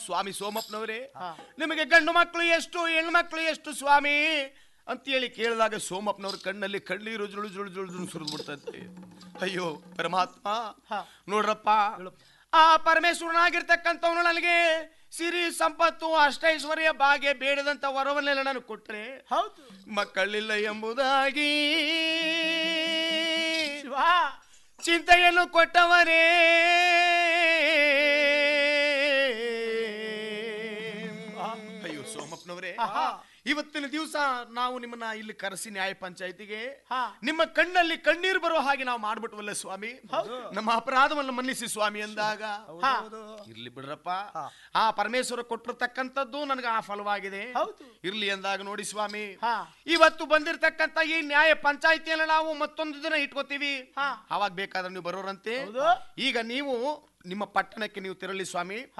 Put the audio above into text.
ಸ್ವಾಮಿ ಸೋಮಪ್ಪನವರೇ ಹಾ. ನಿಮಗೆ ಗಂಡು ಮಕ್ಕಳು ಎಷ್ಟು ಹೆಣ್ಮಕ್ಳು ಎಷ್ಟು ಸ್ವಾಮಿ ಅಂತೇಳಿ ಕೇಳಿದಾಗ ಸೋಮಪ್ಪನವ್ರ ಕಣ್ಣಲ್ಲಿ ಕಣ್ಣೀರು ಜುಳು ಜುಳು ಜುಳು ಜುಳು ಸುರಿದು ಬಿಡ್ತಂತೆ ಅಯ್ಯೋ ಪರಮಾತ್ಮ ಹಾ. ನೋಡ್ರಪ್ಪ ಆ ಪರಮೇಶ್ವರನಾಗಿರ್ತಕ್ಕಂಥವನು ನನಗೆ ಸಿರಿ ಸಂಪತ್ತು ಅಷ್ಟೈಶ್ವರ್ಯ ಭಾಗ್ಯ ಬೇಡದಂತ ವರವನ್ನೆಲ್ಲ ನನಗೆ ಕೊಟ್ರೆ ಹೌದು ಮಕ್ಕಳಿಲ್ಲ ಎಂಬುದಾಗಿ ಶಿವ ಚಿಂತೆಯನ್ನು ಕೊಟ್ಟವರೇ ಅಯ್ಯೋ ಸೋಮಪ್ಪನವರೇ ಆಹಾ. ಇವತ್ತಿನ ದಿವಸ ನಾವು ನಿಮ್ಮನ್ನ ಇಲ್ಲಿ ಕರೆಸಿ ನ್ಯಾಯ ಪಂಚಾಯತಿಗೆ ಹಾ. ನಿಮ್ಮ ಕಣ್ಣಲ್ಲಿ ಕಣ್ಣೀರು ಬರೋ ಹಾಗೆ ನಾವು ಮಾಡ್ಬಿಟ್ವಲ್ಲ ಸ್ವಾಮಿ ಹೌದು. ನಮ್ಮ ಅಪರಾಧವನ್ನು ಮನ್ನಿಸಿ ಸ್ವಾಮಿ ಅಂದಾಗ ಹಾ. ಇರ್ಲಿ ಬಿಡ್ರಪ್ಪ ಹಾ. ಆ ಪರಮೇಶ್ವರ ಕೊಟ್ಟಿರ್ತಕ್ಕಂಥದ್ದು ನನಗೆ ಆ ಫಲವಾಗಿದೆ ಹೌದು. ಇರ್ಲಿ ಅಂದಾಗ ನೋಡಿ ಸ್ವಾಮಿ ಹಾ. ಇವತ್ತು ಬಂದಿರತಕ್ಕಂತ ಈ ನ್ಯಾಯ ಪಂಚಾಯತಿಯನ್ನು ನಾವು ಮತ್ತೊಂದು ದಿನ ಇಟ್ಕೋತೀವಿ ಹಾ. ಅವಾಗ ಬೇಕಾದ್ರೆ ನೀವು ಬರೋರಂತೆ ಹೌದು. ಈಗ ನೀವು ನಿಮ್ಮ ಪಟ್ಟಣಕ್ಕೆ ನೀವು ತೆರಳಿ ಸ್ವಾಮಿ